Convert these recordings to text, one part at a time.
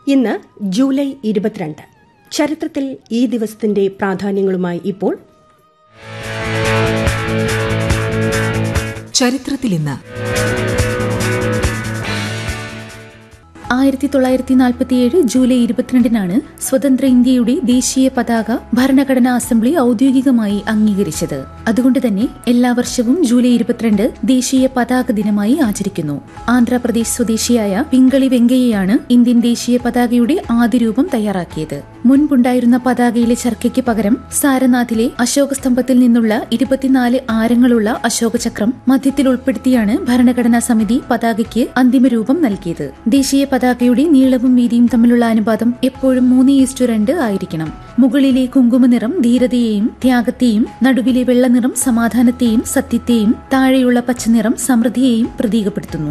ഇന്ന് ജൂലൈ ഇരുപത്തിരണ്ട് ചരിത്രത്തിൽ ഈ ദിവസത്തിന്റെ പ്രാധാന്യങ്ങളുമായി ഇപ്പോൾ ചരിത്രത്തിൽ ഇന്ന് ആയിരത്തി തൊള്ളായിരത്തി നാൽപ്പത്തിയേഴ് ജൂലൈ ഇരുപത്തിരണ്ടിനാണ് സ്വതന്ത്ര ഇന്ത്യയുടെ ദേശീയ പതാക ഭരണഘടനാ അസംബ്ലി ഔദ്യോഗികമായി അംഗീകരിച്ചത് അതുകൊണ്ട് തന്നെ എല്ലാ വർഷവും ജൂലൈ ഇരുപത്തിരണ്ട് ദേശീയ പതാക ദിനമായി ആചരിക്കുന്നു ആന്ധ്രാപ്രദേശ് സ്വദേശിയായ പിങ്കളി വെങ്കയ്യയാണ് ഇന്ത്യൻ ദേശീയ പതാകയുടെ ആദ്യ രൂപം തയ്യാറാക്കിയത് മുൻപുണ്ടായിരുന്ന പതാകയിലെ ചർക്കയ്ക്ക് പകരം സാരനാഥിലെ അശോക സ്തംഭത്തിൽ നിന്നുള്ള ഇരുപത്തിനാല് ആരങ്ങളുള്ള അശോകചക്രം മധ്യത്തിൽ ഉൾപ്പെടുത്തിയാണ് ഭരണഘടനാ സമിതി പതാകയ്ക്ക് അന്തിമ രൂപം നൽകിയത് ദേശീയ പതാകയുടെ നീളവും വീതിയും തമ്മിലുള്ള അനുപാതം എപ്പോഴും മൂന്ന് ഈസ്റ്റു രണ്ട് ആയിരിക്കണം മുകളിലെ കുങ്കുമനിറം ധീരതയെയും ത്യാഗത്തെയും നടുവിലെ വെള്ളനിറം സമാധാനത്തെയും സത്യത്തെയും താഴെയുള്ള പച്ചനിറം സമൃദ്ധിയെയും പ്രതീകപ്പെടുത്തുന്നു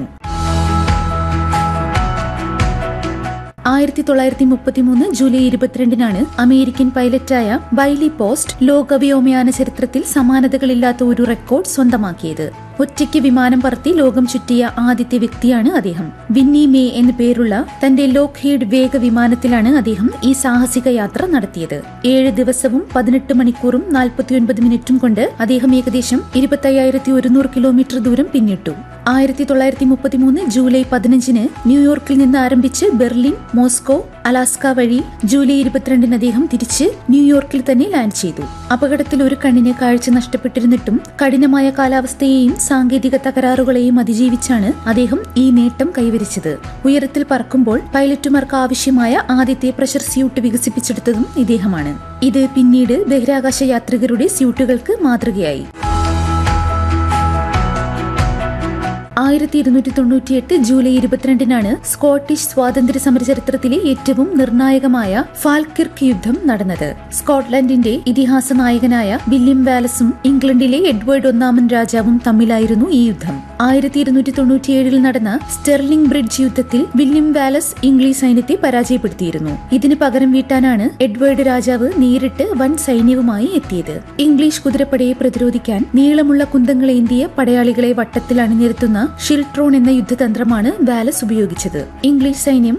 ആയിരത്തി തൊള്ളായിരത്തി മുപ്പത്തിമൂന്ന് ജൂലൈ ഇരുപത്തിരണ്ടിനാണ് അമേരിക്കൻ പൈലറ്റായ ബൈലി പോസ്റ്റ് ലോക വ്യോമയാന ചരിത്രത്തിൽ സമാനതകളില്ലാത്ത ഒരു റെക്കോർഡ് സ്വന്തമാക്കിയത് ഒറ്റയ്ക്ക് വിമാനം പറത്തി ലോകം ചുറ്റിയ ആദ്യത്തെ വ്യക്തിയാണ് അദ്ദേഹം വിന്നി മേ എന്നു പേരുള്ള തന്റെ ലോക്ഹീഡ് വേഗ വിമാനത്തിലാണ് അദ്ദേഹം ഈ സാഹസിക യാത്ര നടത്തിയത് ഏഴ് ദിവസവും പതിനെട്ട് മണിക്കൂറും നാൽപ്പത്തിയൊൻപത് മിനിറ്റും കൊണ്ട് അദ്ദേഹം ഏകദേശം ഇരുപത്തയ്യായിരത്തി ഒരുന്നൂറ് കിലോമീറ്റർ ദൂരം പിന്നിട്ടു ആയിരത്തി തൊള്ളായിരത്തി മുപ്പത്തിമൂന്ന് ജൂലൈ പതിനഞ്ചിന് ന്യൂയോർക്കിൽ നിന്ന് ആരംഭിച്ച് ബെർലിൻ മോസ്കോ അലാസ്ക വഴി ജൂലൈ ഇരുപത്തിരണ്ടിന് അദ്ദേഹം തിരിച്ച് ന്യൂയോർക്കിൽ തന്നെ ലാൻഡ് ചെയ്തു അപകടത്തിൽ ഒരു കണ്ണിന് കാഴ്ച നഷ്ടപ്പെട്ടിരുന്നിട്ടും കഠിനമായ കാലാവസ്ഥയെയും സാങ്കേതിക തകരാറുകളെയും അതിജീവിച്ചാണ് അദ്ദേഹം ഈ നേട്ടം കൈവരിച്ചത് ഉയരത്തിൽ പറക്കുമ്പോൾ പൈലറ്റുമാർക്ക് ആവശ്യമായ ആദ്യത്തെ പ്രഷർ സ്യൂട്ട് വികസിപ്പിച്ചെടുത്തതും ഇദ്ദേഹമാണ് ഇത് പിന്നീട് ബഹിരാകാശ യാത്രികരുടെ സ്യൂട്ടുകൾക്ക് മാതൃകയായി ആയിരത്തി ഇരുന്നൂറ്റി തൊണ്ണൂറ്റിയെട്ട് ജൂലൈ ഇരുപത്തിരണ്ടിനാണ് സ്കോട്ടിഷ് സ്വാതന്ത്ര്യ സമര ചരിത്രത്തിലെ ഏറ്റവും നിർണായകമായ ഫാൽക്കിർക്ക് യുദ്ധം നടന്നത് സ്കോട്ട്ലൻഡിന്റെ ഇതിഹാസ നായകനായ വില്യം വാലസും ഇംഗ്ലണ്ടിലെ എഡ്വേർഡ് ഒന്നാമൻ രാജാവും തമ്മിലായിരുന്നു ഈ യുദ്ധം ആയിരത്തി ഇരുന്നൂറ്റി തൊണ്ണൂറ്റിയേഴിൽ നടന്ന സ്റ്റെർലിംഗ് ബ്രിഡ്ജ് യുദ്ധത്തിൽ വില്യം വാലസ് ഇംഗ്ലീഷ് സൈന്യത്തെ പരാജയപ്പെടുത്തിയിരുന്നു ഇതിന് പകരം വീട്ടാനാണ് എഡ്വേർഡ് രാജാവ് നേരിട്ട് വൻ സൈന്യവുമായി എത്തിയത് ഇംഗ്ലീഷ് കുതിരപ്പടയെ പ്രതിരോധിക്കാൻ നീളമുള്ള കുന്തങ്ങളേന്തിയ പടയാളികളെ വട്ടത്തിൽ അണിനിരത്തുന്ന ഷിൽട്രോൺ എന്ന യുദ്ധതന്ത്രമാണ് വാലസ് ഉപയോഗിച്ചത് ഇംഗ്ലീഷ് സൈന്യം